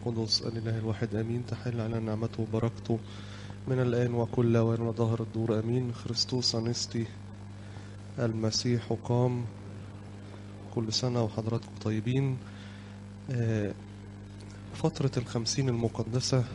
القدس الإله الواحد أمين تحل على نعمته وبركته من الآن وكل وين وظهر الدور أمين خريستوس أنستي المسيح قام كل سنة وحضراتكم طيبين آه، فترة الخمسين المقدسة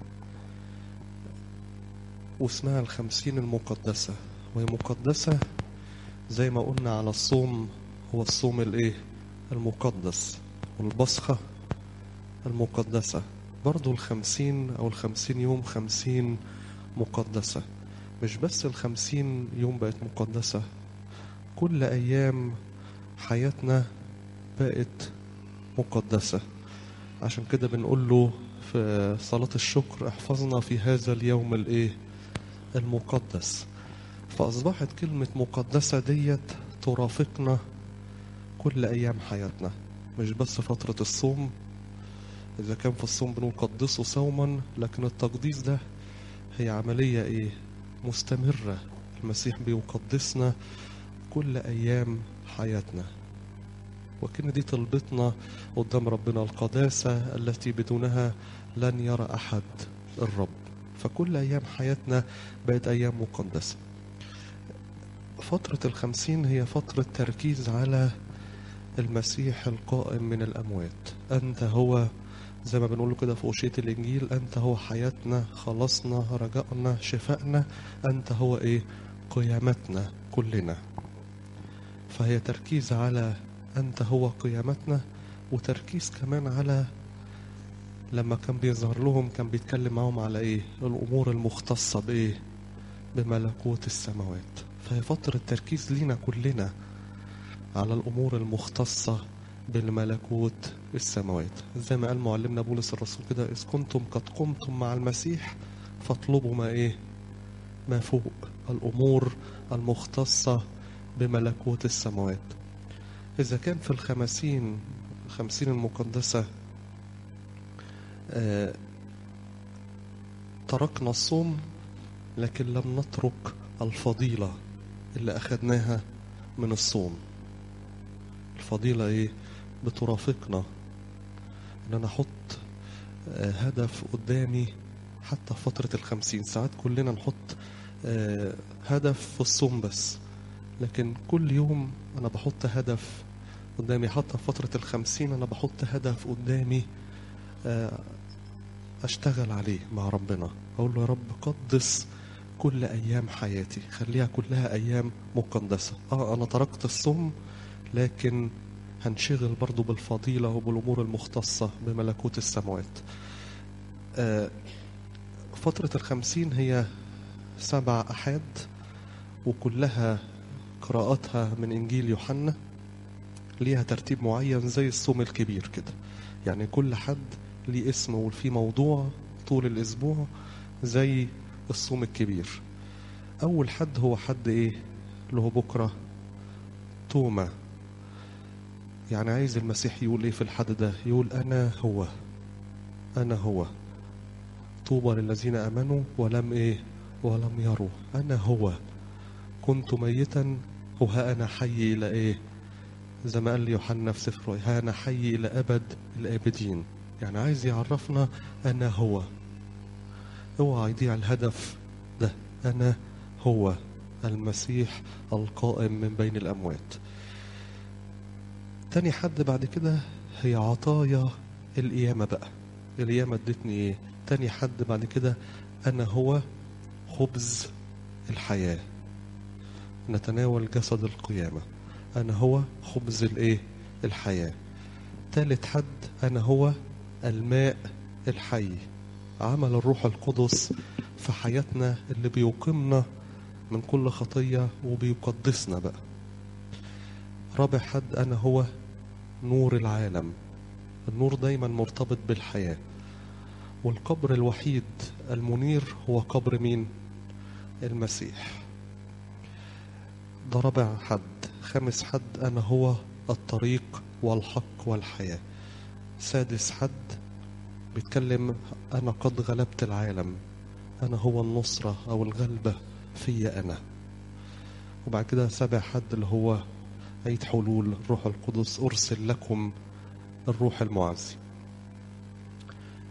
واسمها الخمسين المقدسة وهي مقدسة زي ما قلنا على الصوم هو الصوم الايه المقدس والبصخة المقدسة برضو الخمسين أو الخمسين يوم خمسين مقدسة مش بس الخمسين يوم بقت مقدسة كل أيام حياتنا بقت مقدسة عشان كده بنقول له في صلاة الشكر احفظنا في هذا اليوم الايه المقدس فأصبحت كلمة مقدسة ديت ترافقنا كل أيام حياتنا مش بس فترة الصوم إذا كان في الصوم بنقول قدسوا صوما لكن التقديس ده هي عملية إيه مستمرة المسيح بيقدسنا كل أيام حياتنا وكان دي طلبتنا قدام ربنا القداسة التي بدونها لن يرى أحد الرب فكل أيام حياتنا بقت أيام مقدسة فترة الخمسين هي فترة تركيز على المسيح القائم من الأموات أنت هو زي ما بنقول كده في أوشية الإنجيل أنت هو حياتنا خلاصنا رجائنا شفائنا أنت هو إيه قيامتنا كلنا فهي تركيز على أنت هو قيامتنا وتركيز كمان على لما كان بيظهر لهم كان بيتكلم معهم على إيه الأمور المختصة بإيه بملكوت السماوات فهي فترة تركيز لينا كلنا على الأمور المختصة بالملكوت السماوات زي ما قال معلمنا بولس الرسول كده إذ كنتم قد قمتم مع المسيح فاطلبوا ما إيه ما فوق الأمور المختصة بملكوت السماوات إذا كان في الخمسين الخمسين المقدسة آه تركنا الصوم لكن لم نترك الفضيلة اللي أخذناها من الصوم الفضيلة إيه بترافقنا إن أنا أحط آه هدف قدامي حتى في فترة الخمسين ساعات كلنا نحط آه هدف في الصوم بس لكن كل يوم أنا بحط هدف قدامي حتى في فترة الخمسين أنا بحط هدف قدامي آه أشتغل عليه مع ربنا أقول له يا رب قدس كل أيام حياتي خليها كلها أيام مقدسة آه أنا تركت الصوم لكن هنشغل برضو بالفضيلة وبالأمور المختصة بملكوت السماوات آه فترة الخمسين هي سبع أحاد وكلها قراءاتها من إنجيل يوحنا ليها ترتيب معين زي الصوم الكبير كده يعني كل حد ليه اسم وفيه موضوع طول الأسبوع زي الصوم الكبير أول حد هو حد إيه اللي هو بكرة توما يعني عايز المسيح يقول إيه في الحد ده يقول أنا هو أنا هو طوبى للذين آمنوا ولم إيه ولم يروا أنا هو كنت ميتا وها أنا حي إلى إيه زي ما قال لي يوحنا في سفر ها أنا حي إلى أبد الآبدين يعني عايز يعرفنا أنا هو اوعى يضيع الهدف ده أنا هو المسيح القائم من بين الأموات تاني حد بعد كده هي عطايا القيامة بقى القيامة ادتني ايه تاني حد بعد كده أنا هو خبز الحياة نتناول جسد القيامة أنا هو خبز الإيه الحياة تالت حد أنا هو الماء الحي عمل الروح القدس في حياتنا اللي بيقيمنا من كل خطية وبيقدسنا بقى رابع حد أنا هو نور العالم النور دايما مرتبط بالحياة والقبر الوحيد المنير هو قبر مين المسيح ده رابع حد خامس حد أنا هو الطريق والحق والحياة سادس حد بيتكلم أنا قد غلبت العالم أنا هو النصرة أو الغلبة في أنا وبعد كده سابع حد اللي هو عيد حلول الروح القدس أرسل لكم الروح المعزي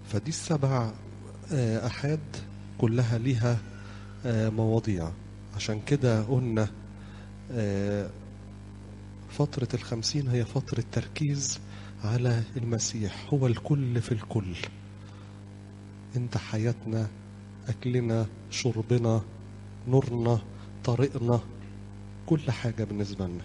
فدي السبع آه، أحاد كلها ليها آه، مواضيع عشان كده قلنا آه، فترة الخمسين هي فترة تركيز على المسيح هو الكل في الكل انت حياتنا أكلنا شربنا نورنا طريقنا كل حاجة بالنسبة لنا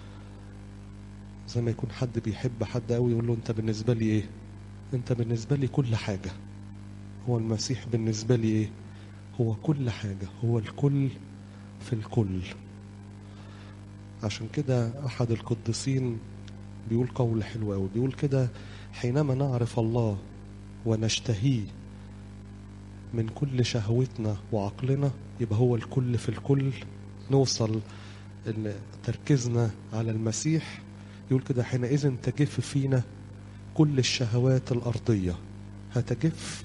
زي ما يكون حد بيحب حد قوي يقول له انت بالنسبة لي ايه انت بالنسبة لي كل حاجة هو المسيح بالنسبة لي ايه هو كل حاجة هو الكل في الكل عشان كده أحد القديسين بيقول قول حلو قوي بيقول كده حينما نعرف الله ونشتهيه من كل شهوتنا وعقلنا يبقى هو الكل في الكل نوصل ان تركيزنا على المسيح يقول كده حينئذ تجف فينا كل الشهوات الأرضية هتجف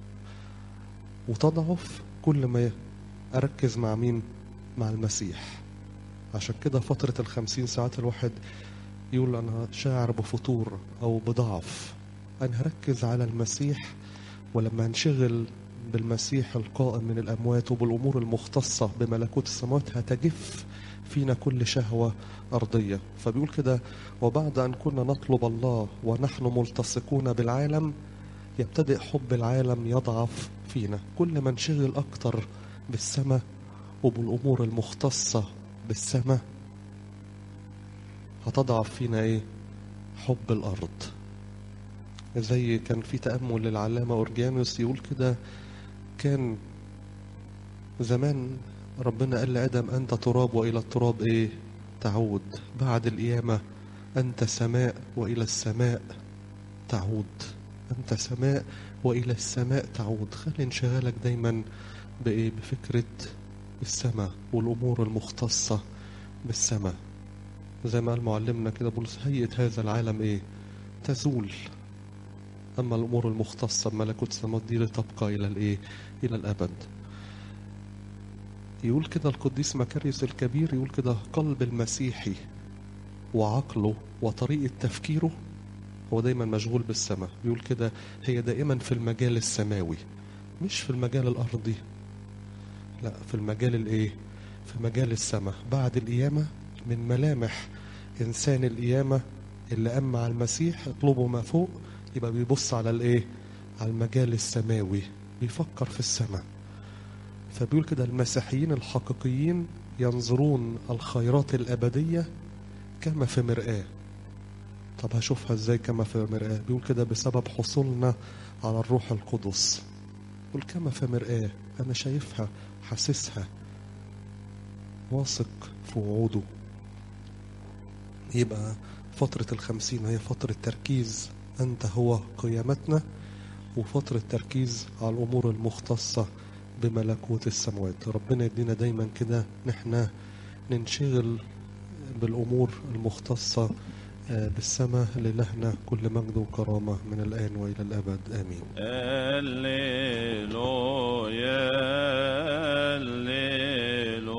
وتضعف كل ما أركز مع مين مع المسيح عشان كده فترة الخمسين ساعات الواحد يقول أنا شاعر بفتور أو بضعف أنا هركز على المسيح ولما انشغل بالمسيح القائم من الأموات وبالأمور المختصة بملكوت السماوات هتجف فينا كل شهوة أرضية فبيقول كده وبعد أن كنا نطلب الله ونحن ملتصقون بالعالم يبتدئ حب العالم يضعف فينا كل ما نشغل أكتر بالسماء وبالأمور المختصة بالسماء هتضعف فينا إيه حب الأرض زي كان في تأمل للعلامة أورجانوس يقول كده كان زمان ربنا قال لآدم أنت تراب وإلى التراب إيه تعود بعد القيامة أنت سماء وإلى السماء تعود أنت سماء وإلى السماء تعود خلي انشغالك دايما بإيه بفكرة السماء والأمور المختصة بالسماء زي ما قال معلمنا كده بولس هيئة هذا العالم إيه تزول أما الأمور المختصة بملكوت السماوات دي لتبقى إلى الإيه إلى الأبد يقول كده القديس مكاريوس الكبير يقول كده قلب المسيحي وعقله وطريقة تفكيره هو دايما مشغول بالسماء بيقول كده هي دائما في المجال السماوي مش في المجال الأرضي لا في المجال الايه في مجال السماء بعد القيامة من ملامح إنسان القيامة اللي قام مع المسيح اطلبوا ما فوق يبقى بيبص على الايه على المجال السماوي بيفكر في السماء فبيقول كده المسيحيين الحقيقيين ينظرون الخيرات الأبدية كما في مرآة طب هشوفها ازاي كما في مرآة بيقول كده بسبب حصولنا على الروح القدس يقول كما في مرآة أنا شايفها حاسسها واثق في وعوده يبقى فترة الخمسين هي فترة تركيز أنت هو قيامتنا وفترة تركيز على الأمور المختصة بملكوت السماوات ربنا يدينا دايما كده نحن ننشغل بالأمور المختصة آه، بالسماء للهنا كل مجد وكرامة من الآن وإلى الأبد آمين Alleluia, Alleluia.